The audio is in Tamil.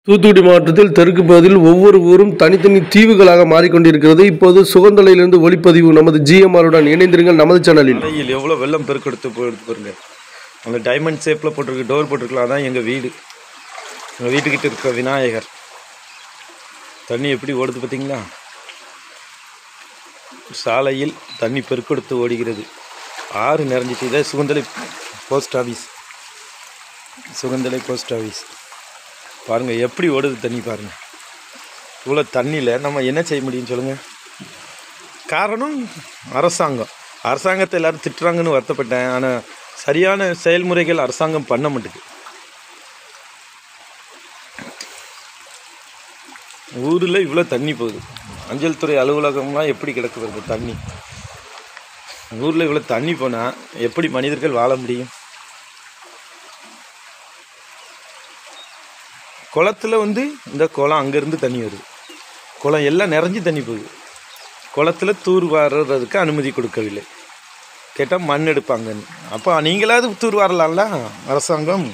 தூத்துக்குடி மாவட்டத்தில் தெற்கு பகுதியில் ஒவ்வொரு ஊரும் தனித்தனி தீவுகளாக மாறிக்கொண்டிருக்கிறது இப்போது சுகந்தலையிலிருந்து ஒளிப்பதிவு நமது ஜிஎம்ஆருடன் இணைந்திருங்கள் நமது சேனலில் மலையில் எவ்வளோ வெள்ளம் பெருக்கெடுத்து போயிடுது பாருங்க அங்கே டைமண்ட் ஷேப்பில் போட்டிருக்கு டோர் போட்டிருக்கலாம் அதான் எங்கள் வீடு எங்கள் வீட்டுக்கிட்ட இருக்க விநாயகர் தண்ணி எப்படி ஓடுது பார்த்தீங்களா சாலையில் தண்ணி பெருக்கெடுத்து ஓடுகிறது ஆறு நிறைஞ்சிட்டு இதே Suganthalai post office Suganthalai post office பாருங்கள் எப்படி ஓடுது தண்ணி பாருங்கள் இவ்வளோ தண்ணியில் நம்ம என்ன செய்ய முடியும் சொல்லுங்கள் காரணம் அரசாங்கம் அரசாங்கத்தை எல்லாரும் திட்டுறாங்கன்னு வருத்தப்பட்டேன் ஆனால் சரியான செயல்முறைகள் அரசாங்கம் பண்ண மாட்டேங்குது ஊரில் இவ்வளோ தண்ணி போகுது அஞ்சல் துறை அலுவலகம்லாம் எப்படி கிடக்கு வருது தண்ணி ஊரில் இவ்வளோ தண்ணி போனால் எப்படி மனிதர்கள் வாழ முடியும் குளத்துல வந்து இந்த குளம் அங்கேருந்து தண்ணி வருது குளம் எல்லாம் நிறைஞ்சு தண்ணி போகுது குளத்துல தூர் வாடுறதுக்கு அனுமதி கொடுக்கவில்லை கேட்டால் மண் எடுப்பாங்கன்னு அப்போ நீங்களாவது தூர் வாரலாம்ல அரசாங்கம்